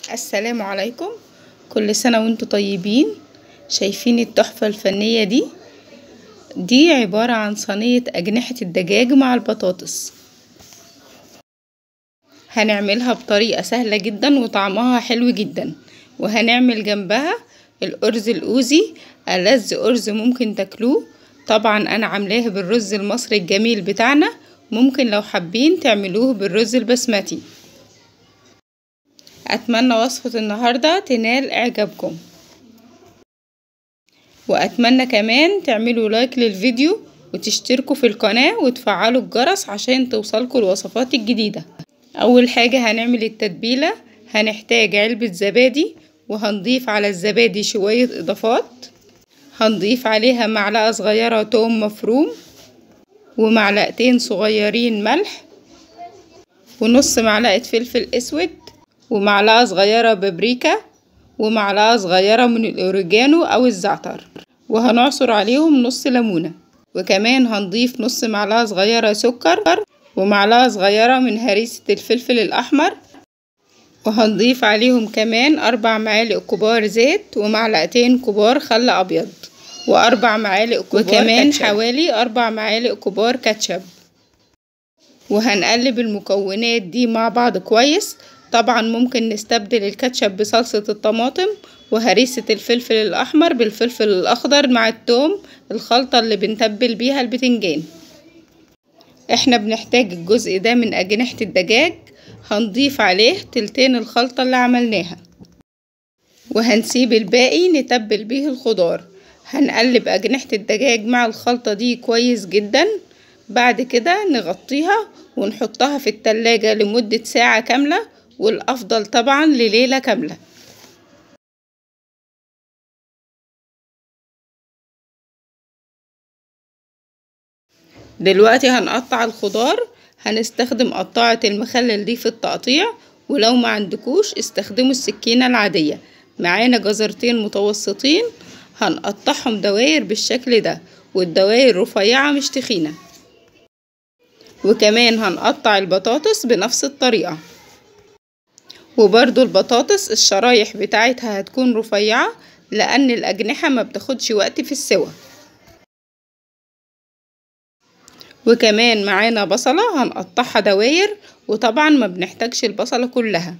السلام عليكم كل سنة وانتم طيبين شايفين التحفة الفنية دي دي عبارة عن صينية أجنحة الدجاج مع البطاطس هنعملها بطريقة سهلة جدا وطعمها حلو جدا وهنعمل جنبها الأرز الأوزي ألذ أرز ممكن تاكلوه طبعا أنا عاملاه بالرز المصري الجميل بتاعنا ممكن لو حابين تعملوه بالرز البسمتي أتمنى وصفة النهاردة تنال إعجابكم وأتمنى كمان تعملوا لايك للفيديو وتشتركوا في القناة وتفعلوا الجرس عشان توصلكوا الوصفات الجديدة أول حاجة هنعمل التتبيلة هنحتاج علبة زبادي وهنضيف على الزبادي شوية إضافات هنضيف عليها معلقة صغيرة توم مفروم ومعلقتين صغيرين ملح ونص معلقة فلفل أسود ومعلقة صغيرة بابريكا ومعلقة صغيرة من الأوريجانو أو الزعتر وهنعصر عليهم نص ليمونة وكمان هنضيف نص معلقة صغيرة سكر ومعلقة صغيرة من هريسة الفلفل الأحمر وهنضيف عليهم كمان أربع معالق كبار زيت ومعلقتين كبار خل أبيض وأربع معالق كبار وكمان كاتشب. حوالي أربع معالق كبار كاتشب وهنقلب المكونات دي مع بعض كويس طبعا ممكن نستبدل الكاتشب بصلصة الطماطم وهريسة الفلفل الأحمر بالفلفل الأخضر مع التوم الخلطة اللي بنتبل بيها البتنجان احنا بنحتاج الجزء ده من أجنحة الدجاج هنضيف عليه تلتين الخلطة اللي عملناها وهنسيب الباقي نتبل بيه الخضار هنقلب أجنحة الدجاج مع الخلطة دي كويس جدا بعد كده نغطيها ونحطها في التلاجة لمدة ساعة كاملة والأفضل طبعا لليلة كاملة دلوقتي هنقطع الخضار هنستخدم قطاعة المخلل دي في التقطيع ولو ما عندكوش استخدموا السكينة العادية معانا جزرتين متوسطين هنقطعهم دواير بالشكل ده والدواير رفيعة مش تخينة وكمان هنقطع البطاطس بنفس الطريقة وبرضو البطاطس الشرايح بتاعتها هتكون رفيعة لأن الأجنحة ما بتاخدش وقت في السوى وكمان معانا بصلة هنقطعها دواير وطبعا ما بنحتاجش البصلة كلها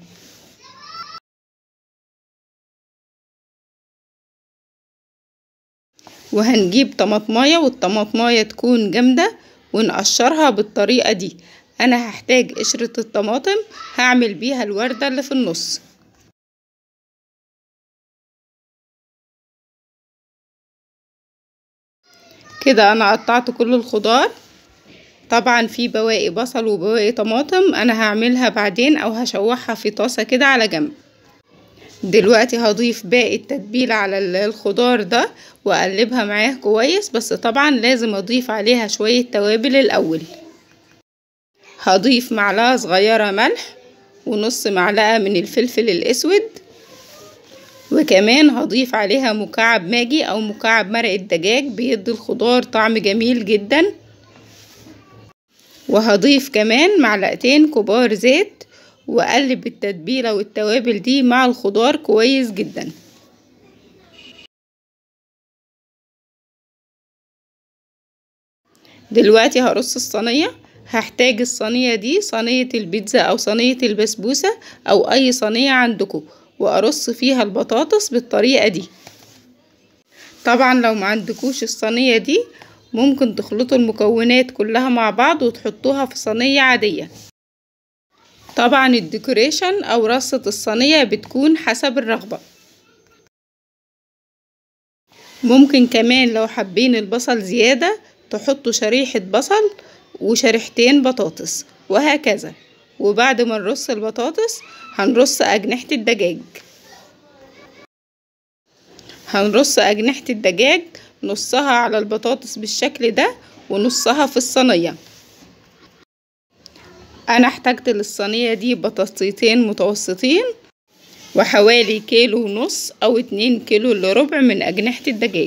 وهنجيب طماطماية والطماطماية تكون جامدة ونقشرها بالطريقة دي انا هحتاج قشرة الطماطم هعمل بيها الوردة اللي في النص كده انا قطعت كل الخضار طبعا في بواقي بصل وبواقي طماطم انا هعملها بعدين او هشوحها في طاسة كده على جنب دلوقتي هضيف باقي التتبيلة على الخضار ده واقلبها معاه كويس بس طبعا لازم اضيف عليها شوية توابل الاول هضيف معلقة صغيرة ملح ونص معلقة من الفلفل الأسود وكمان هضيف عليها مكعب ماجي أو مكعب مرق الدجاج بيدي الخضار طعم جميل جدا وهضيف كمان معلقتين كبار زيت وأقلب التتبيلة والتوابل دي مع الخضار كويس جدا دلوقتي هرص الصينيه هحتاج الصينية دي صينية البيتزا أو صينية البسبوسة أو أي صينية عندكم وأرص فيها البطاطس بالطريقة دي طبعا لو ما عندكوش الصينية دي ممكن تخلطوا المكونات كلها مع بعض وتحطوها في صينية عادية طبعا الديكوريشن أو رصة الصينية بتكون حسب الرغبة ممكن كمان لو حابين البصل زيادة تحطوا شريحة بصل وشريحتين بطاطس وهكذا وبعد ما نرص البطاطس هنرص أجنحة الدجاج هنرص أجنحة الدجاج نصها على البطاطس بالشكل ده ونصها في الصينية أنا احتجت للصينية دي بطاطسيتين متوسطين وحوالي كيلو ونص أو اتنين كيلو إلا ربع من أجنحة الدجاج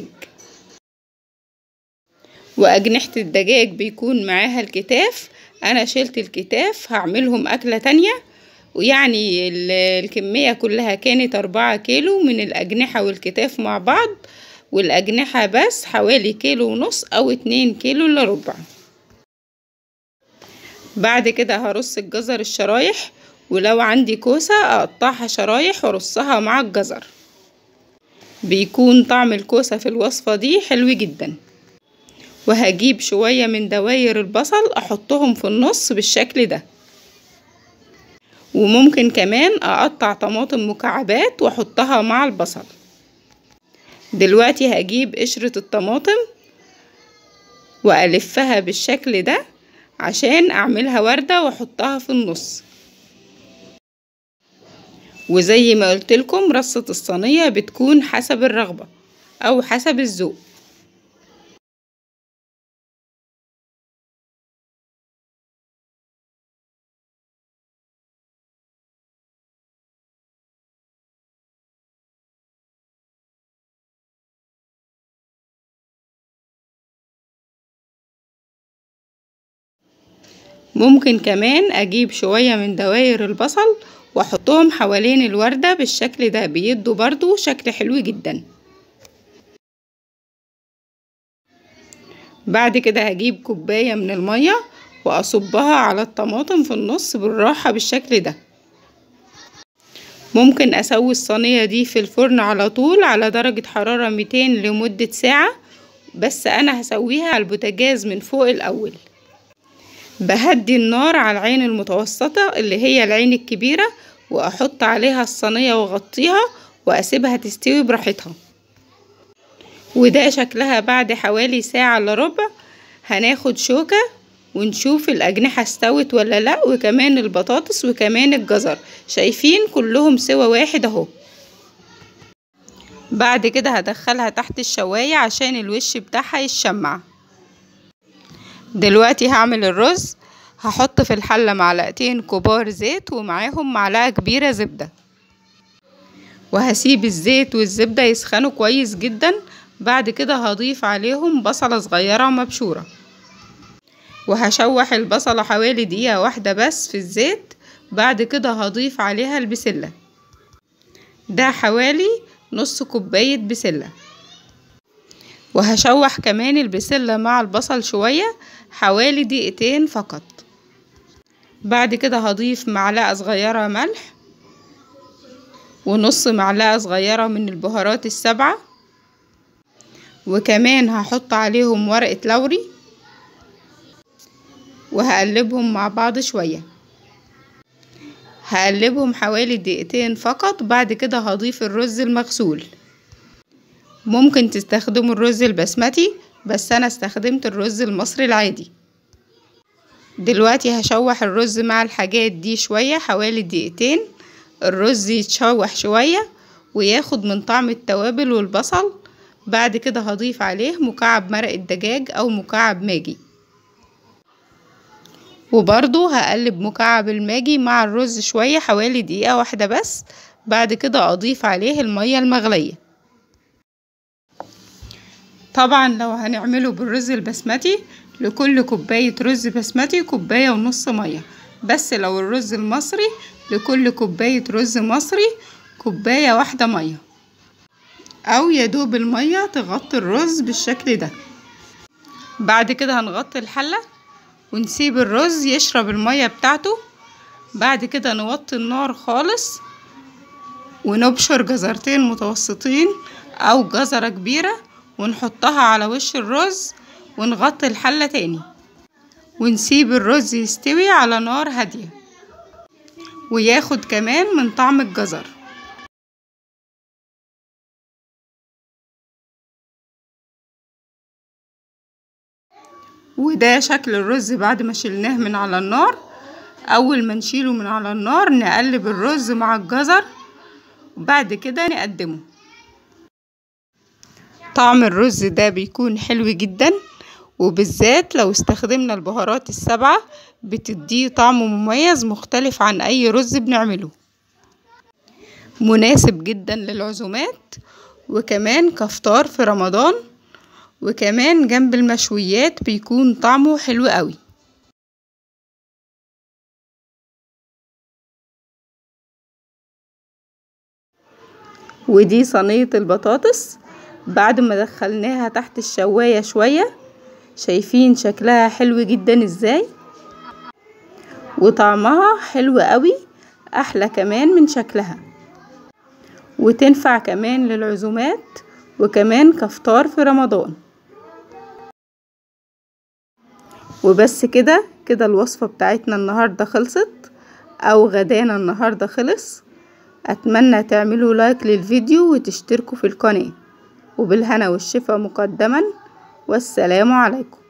وأجنحة الدجاج بيكون معاها الكتاف أنا شلت الكتاف هعملهم أكلة تانية ويعني الكمية كلها كانت أربعة كيلو من الأجنحة والكتاف مع بعض والأجنحة بس حوالي كيلو ونص أو اتنين كيلو إلا ربع بعد كده هرص الجزر الشرايح ولو عندي كوسة أقطعها شرايح وأرصها مع الجزر بيكون طعم الكوسة في الوصفة دي حلو جدا وهجيب شوية من دواير البصل أحطهم في النص بالشكل ده وممكن كمان أقطع طماطم مكعبات وأحطها مع البصل دلوقتي هجيب قشرة الطماطم وألفها بالشكل ده عشان أعملها وردة وأحطها في النص وزي ما قلت لكم رصة الصينية بتكون حسب الرغبة أو حسب الذوق ممكن كمان اجيب شوية من دواير البصل واحطهم حوالين الوردة بالشكل ده بيدوا برضو شكل حلو جدا بعد كده هجيب كوباية من المية واصبها على الطماطم في النص بالراحة بالشكل ده ممكن اسوي الصينية دي في الفرن على طول على درجة حرارة 200 لمدة ساعة بس انا هسويها على البوتاجاز من فوق الاول بهدي النار على العين المتوسطة اللي هي العين الكبيرة وأحط عليها الصينية وأغطيها وأسيبها تستوي براحتها وده شكلها بعد حوالي ساعة إلا ربع هناخد شوكة ونشوف الأجنحة استوت ولا لأ وكمان البطاطس وكمان الجزر شايفين كلهم سوا واحد اهو بعد كده هدخلها تحت الشواية عشان الوش بتاعها يشمع دلوقتي هعمل الرز هحط في الحلة معلقتين كبار زيت ومعاهم معلقة كبيرة زبدة وهسيب الزيت والزبدة يسخنوا كويس جدا بعد كده هضيف عليهم بصلة صغيرة مبشورة وهشوح البصلة حوالي دقيقة واحدة بس في الزيت بعد كده هضيف عليها البسلة ده حوالي نص كوباية بسلة وهشوح كمان البسلة مع البصل شوية حوالي دقيقتين فقط بعد كده هضيف معلقة صغيرة ملح ونص معلقة صغيرة من البهارات السبعة وكمان هحط عليهم ورقة لوري وهقلبهم مع بعض شوية هقلبهم حوالي دقيقتين فقط بعد كده هضيف الرز المغسول ممكن تستخدموا الرز البسمتي بس انا استخدمت الرز المصري العادي دلوقتي هشوح الرز مع الحاجات دي شوية حوالي دقيقتين الرز يتشوح شوية وياخد من طعم التوابل والبصل بعد كده هضيف عليه مكعب مرق الدجاج او مكعب ماجي وبرضو هقلب مكعب الماجي مع الرز شوية حوالي دقيقة واحدة بس بعد كده اضيف عليه المية المغلية طبعا لو هنعمله بالرز البسمتي لكل كوباية رز بسمتي كوباية ونص مية بس لو الرز المصري لكل كوباية رز مصري كوباية واحدة مية او يدوب المية تغطي الرز بالشكل ده بعد كده هنغطي الحلة ونسيب الرز يشرب المية بتاعته بعد كده نوطي النار خالص ونبشر جزرتين متوسطين او جزرة كبيرة ونحطها على وش الرز ونغطي الحلة تاني ونسيب الرز يستوي على نار هادية وياخد كمان من طعم الجزر وده شكل الرز بعد ما شلناه من على النار اول ما نشيله من على النار نقلب الرز مع الجزر وبعد كده نقدمه طعم الرز ده بيكون حلو جدا وبالذات لو استخدمنا البهارات السبعة بتديه طعم مميز مختلف عن اي رز بنعمله مناسب جدا للعزومات وكمان كفطار في رمضان وكمان جنب المشويات بيكون طعمه حلو قوي ودي صينية البطاطس بعد ما دخلناها تحت الشواية شوية شايفين شكلها حلو جدا ازاي وطعمها حلو قوي احلى كمان من شكلها وتنفع كمان للعزومات وكمان كفطار في رمضان وبس كده كده الوصفة بتاعتنا النهاردة خلصت او غدانا النهاردة خلص اتمنى تعملوا لايك للفيديو وتشتركوا في القناة وبالهنا والشفا مقدما والسلام عليكم